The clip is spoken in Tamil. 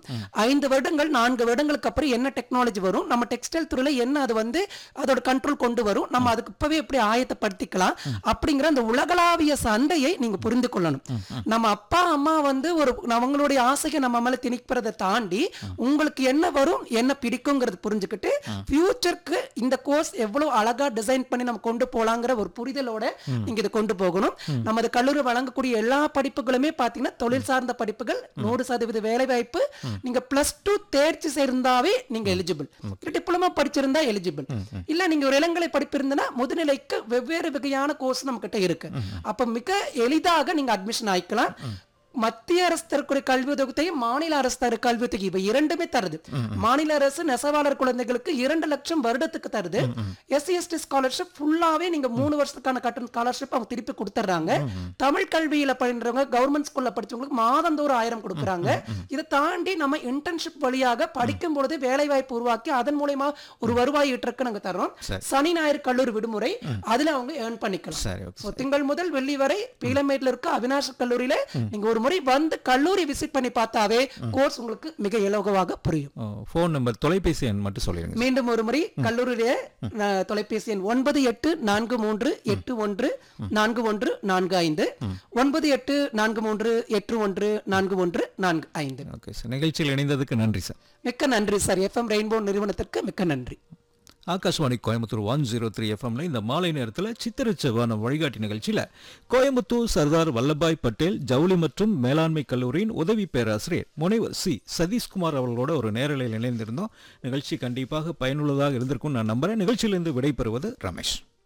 ஐந்து வருடங்கள் நான்கு வருடங்களுக்கு அப்புறம் என்ன டெக்னாலஜி வரும் நம்ம டெக்ஸ்டைல் துறையில என்ன அது வந்து அதோட கண்ட்ரோல் கொண்டு வரும் நம்ம அதுக்கு இப்பவே எப்படி ஆயத்தப்படுத்திக்கலாம் அப்படிங்கிற அந்த உலகளாவிய சந்தையை நீங்க புரிந்து கொள்ளணும் நம்ம அப்பா அம்மா வந்து ஒரு அவங்களுடைய ஆசையை நம்ம மேல திணிக்கிறதை தாண்டி உங்களுக்கு என்ன வரும் என்ன பிடிக்குங்கிறது புரிஞ்சுக்கிட்டு ஃபியூச்சருக்கு இந்த கோர்ஸ் எவ்வளவு அழகா டிசைன் பண்ணி நம்ம கொண்டு போலாங்கிற ஒரு புரிதலோட நீங்க இதை கொண்டு போகணும் நமது கல்லூரி வழங்கக்கூடிய எல்லா படிப்புகளுமே பாத்தீங்கன்னா தொழில் சார்ந்த படிப்புகள் நூறு சதவீத வேலை வாய்ப்பு நீங்க பிளஸ் டூ தேர்ச்சி சேர்ந்தாவே நீங்க எலிஜிபிள் டிப்ளமா படிச்சிருந்தா எலிஜிபிள் இல்ல நீங்க ஒரு இளங்கலை படிப்பு இருந்தனா முதுநிலைக்கு வெவ்வேறு வகையான கோர்ஸ் நம்ம கிட்ட இருக்கு அப்ப மிக எளிதாக நீங்க அட்மிஷன் ஆயிக்கலாம் மத்திய அரசு தரக்கூடிய கல்வி உதவித்தையும் மாநில அரசு தர கல்வி உதவி இவை இரண்டுமே தருது மாநில அரசு நெசவாளர் குழந்தைகளுக்கு இரண்டு லட்சம் வருடத்துக்கு தருது எஸ்சி எஸ்டி ஸ்காலர்ஷிப் ஃபுல்லாவே நீங்க மூணு வருஷத்துக்கான கட்டண ஸ்காலர்ஷிப் அவங்க திருப்பி கொடுத்துட்றாங்க தமிழ் கல்வியில பயின்றவங்க கவர்மெண்ட் ஸ்கூல்ல படிச்சவங்களுக்கு மாதந்தோறும் ஆயிரம் கொடுக்குறாங்க இதை தாண்டி நம்ம இன்டர்ன்ஷிப் வழியாக படிக்கும் பொழுது வேலை வாய்ப்பு உருவாக்கி அதன் மூலயமா ஒரு வருவாய் ஈட்டுறக்கு நாங்க தர்றோம் சரி. சனி ஞாயிறு கல்லூரி விடுமுறை அதுல அவங்க ஏர்ன் பண்ணிக்கலாம் சரி ஓகே So, திங்கள் முதல் வெள்ளி வரை பீலமேட்ல இருக்க அவினாஷ் கல்லூரியில நீங்க ஒரு முறை வந்து கல்லூரி விசிட் பண்ணி பார்த்தாவே கோர்ஸ் உங்களுக்கு மிக இலகுவாக புரியும் ஃபோன் நம்பர் தொலைபேசி எண் மட்டும் சொல்லிடுங்க மீண்டும் ஒரு முறை கல்லூரியிலே அஹ், தொலைபேசி எண் ஒன்பது எட்டு நான்கு மூன்று எட்டு ஒன்று நான்கு ஒன்று நான்கு ஐந்து ஒன்பது எட்டு நான்கு மூன்று எட்டு ஒன்று நான்கு ஒன்று நான்கு ஐந்து ஓகே சார் நிகழ்ச்சியில் இணைந்ததுக்கு நன்றி சார் மிக்க நன்றி சார் எஃப்எம் ரெயின்போ நிறுவனத்திற்கு மிக்க நன்றி Akashvani Coimbatore one zero three எஃப்எம்ல இந்த மாலை நேரத்தில் சித்திரச்சவான வழிகாட்டி நிகழ்ச்சியில் கோயம்புத்தூர் சர்தார் வல்லபாய் பட்டேல் ஜவுளி மற்றும் மேலாண்மை கல்லூரியின் உதவி பேராசிரியர் முனைவர் சி சதீஷ்குமார் அவர்களோட ஒரு நேரலையில் இணைந்திருந்தோம் நிகழ்ச்சி கண்டிப்பாக பயனுள்ளதாக இருந்திருக்கும் நான் நம்புறேன் நிகழ்ச்சியிலிருந்து விடைபெறுவது ரமேஷ்